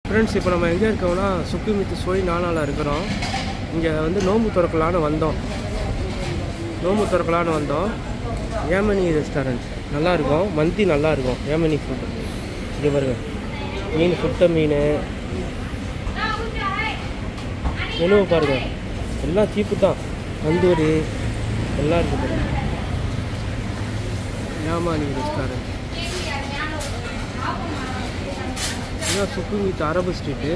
Friends இப்போ நம்ம எங்கே இருக்கோம்னா சுக்குமித்து சோய் நானால இருக்கிறோம் இங்கே வந்து நோம்பு திறக்கலான்னு வந்தோம் நோம்பு திறக்கலான்னு வந்தோம் ஏமனி ரெஸ்டாரண்ட் நல்லா இருக்கும் மந்தி நல்லா இருக்கும் ஏமனி ஃபுட் இங்கே பாருங்க மீன் சுட்ட மீன் உணவு பாருங்க எல்லாம் சீப்பு தான் தந்தூரி எல்லாம் இருக்குது பாருங்க ஏமானி ரெஸ்டாரண்ட் இதுதான் சுக்குமித் அரபு ஸ்ட்ரீட்டு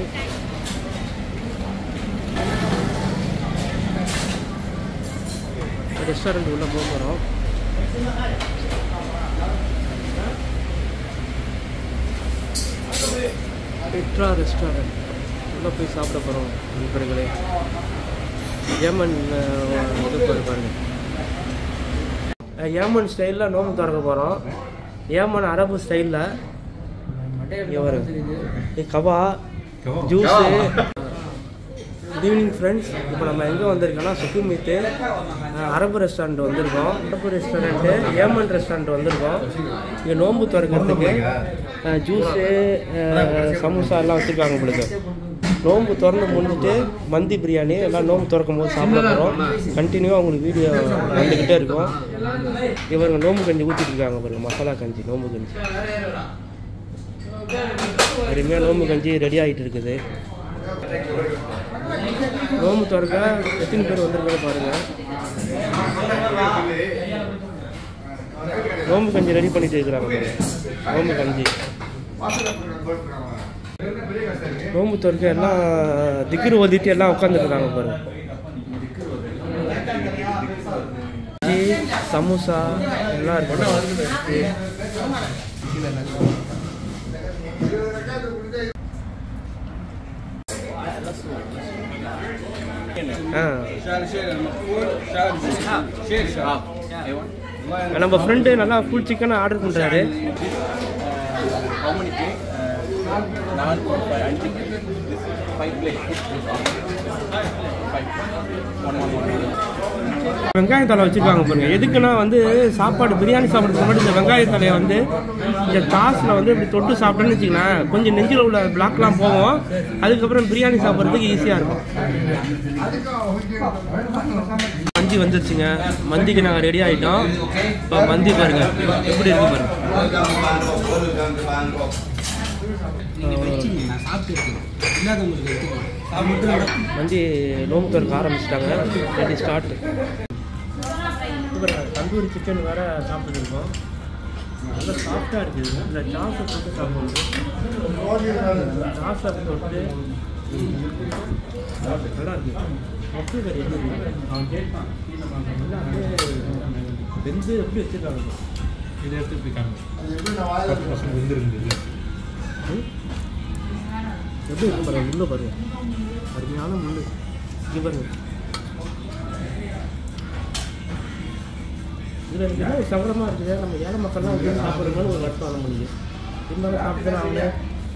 ரெஸ்டாரண்ட் உள்ளே போக போகிறோம் பெட்ரா ரெஸ்டாரண்ட் உள்ளே போய் சாப்பிட போகிறோம் நண்பர்களே ஏமன் அஹ், இது பாரு பாருங்க அஹ், ஏமன் ஸ்டைலில் நோம்பு திறக்க போகிறோம் ஏமன் அரபு ஸ்டைலில் இங்கே வரும் கபா ஜூஸு குட் ஈவினிங் ஃப்ரெண்ட்ஸ் இப்போ நம்ம எங்கே வந்திருக்கோம்னா சுக்குமித்து அஹ், அரபு ரெஸ்டாரண்ட் வந்திருக்கோம் அரபு ரெஸ்டாரண்ட்டு ஏமன் ரெஸ்டாரண்ட் வந்திருக்கோம் இங்கே நோன்பு திறக்கிறதுக்கு அஹ், ஜூஸு அஹ், சமோசா எல்லாம் வச்சுருக்காங்க உங்களுக்கு நோன்பு திறந்து முடிஞ்சிட்டு மந்தி பிரியாணி எல்லாம் நோன்பு திறக்கும் போது சாப்பிட போகிறோம் கண்டினியூவாக உங்களுக்கு வீடியோ வந்துக்கிட்டே இருக்கும் இவங்க நோம்பு கஞ்சி ஊற்றிட்டு இருக்காங்க பாருங்க மசாலா கஞ்சி நோம்பு கஞ்சி அருமையாக நோம்பு கஞ்சி ரெடி ஆகிட்டு இருக்குது நோம்பு திறக்க எத்தனை பேர் வந்திருக்காங்க பாருங்க நோம்பு கஞ்சி ரெடி பண்ணிட்டு இருக்கிறாங்க பாருங்க நோம்பு கஞ்சி நோம்பு திறக்க எல்லாம் திக்ரு ஓதிட்டு எல்லாம் உட்காந்துருக்காங்க பாருங்க கஞ்சி, சமோசா எல்லாம் இருக்கு ஆ நம்ம ஃப்ரெண்டு நல்லா ஃபுல் சிக்கன் ஆர்டர் பண்ணுறாரு How many plate? Uh, naan for five. I think this five plate. Five. One, one, one. வெங்காய தலை வச்சுருக்காங்க பாருங்க எதுக்குன்னா வந்து சாப்பாடு பிரியாணி சாப்பிட்றதுக்கு முன்னாடி இந்த வெங்காய தலையை வந்து இந்த சாஸில் வந்து இப்படி தொட்டு சாப்பிட்டேன்னு வச்சுங்களேன் கொஞ்சம் நெஞ்சில் உள்ள பிளாக்லாம் போகும் அதுக்கப்புறம் பிரியாணி சாப்பிட்றதுக்கு ஈஸியாக இருக்கும் மந்தி வந்துருச்சுங்க மந்திக்கு நாங்கள் ரெடி ஆகிட்டோம் இப்போ மந்தி பாருங்க எப்படி இருக்கு பாருங்க மந்தி நோம்பு திறக்க ஆரம்பிச்சிட்டாங்க ரெடி ஸ்டார்ட் தந்தூரி சிக்கன் வேற சாப்பிட்டுருக்கோம் நல்லா சாஃப்டாக இருக்குது இந்த சாஸை போட்டு சாப்பிடுவோம் சாஸை தொட்டு நல்லா இருக்கு மொத்த கறி எப்படி இருக்கு? அவன் கேட்பான் நல்லா அப்படியே வெந்து எப்படி வச்சிருக்காங்க இதை எடுத்து போய் காமி ம்? எப்படி இருக்கு பாருங்க முள்ளு பாருங்க அருமையான முள்ளு இங்கே பாருங்க இதில் எனக்கு என்ன ஒரு சங்கடமாக இருக்குது நம்ம ஏழை மக்கள்லாம் வந்து சாப்பிட்றோம்னு ஒரு வருத்தம் வர முடியுது இருந்தாலும் சாப்பிட்டு தான் அவங்க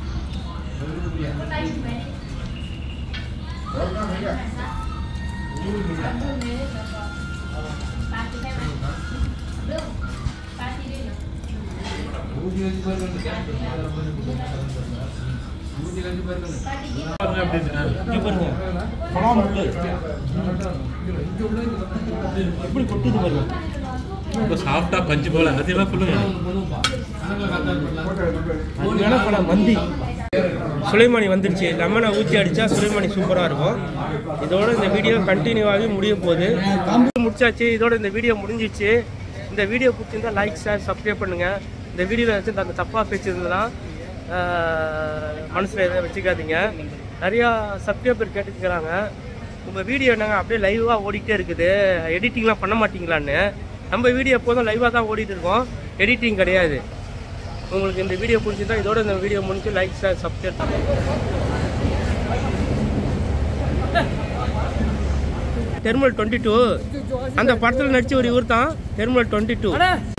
இங்கே பாருங்க பலா முள்ளு எப்படி கொட்டுது பாருங்க ரொம்ப சாஃப்டா பஞ்சு போல அதெல்லாம் சொல்லுங்க அருமையான பழம் மந்தி சுலைமானி வந்துருச்சு லெமனை ஊற்றி அடித்தா சுலைமானி சூப்பராக இருக்கும் இதோட இந்த வீடியோ கண்டினியூவாகவே முடிய போகுது முடிச்சாச்சு இதோட இந்த வீடியோ முடிஞ்சிச்சு இந்த வீடியோ பிடிச்சிருந்தா லைக் ஷேர் சப்ஸ்கிரைப் பண்ணுங்கள் இந்த வீடியோவில் வச்சு அந்த தப்பாக பேசியிருந்ததுன்னா மனசில் எதுவும் வச்சுக்காதீங்க நிறையா சப்ஸ்கிரைபர் கேட்டுக்கிறாங்க உங்கள் வீடியோ என்னங்க அப்படியே லைவாக ஓடிக்கிட்டே இருக்குது எடிட்டிங்லாம் பண்ண மாட்டீங்களான்னு நம்ம வீடியோ எப்போதும் லைவாக தான் ஓடிட்டு இருக்கோம் எடிட்டிங் கிடையாது உங்களுக்கு இந்த வீடியோ பிடிச்சிருந்தா இதோட இந்த வீடியோ முடிஞ்சு லைக் ஷேர் சப்ஸ்கிரைப் டெர்மல் டுவெண்ட்டி டூ அந்த படத்தில் நடிச்ச ஒரு இவர் தான் டெர்மல் டுவெண்ட்டி டூ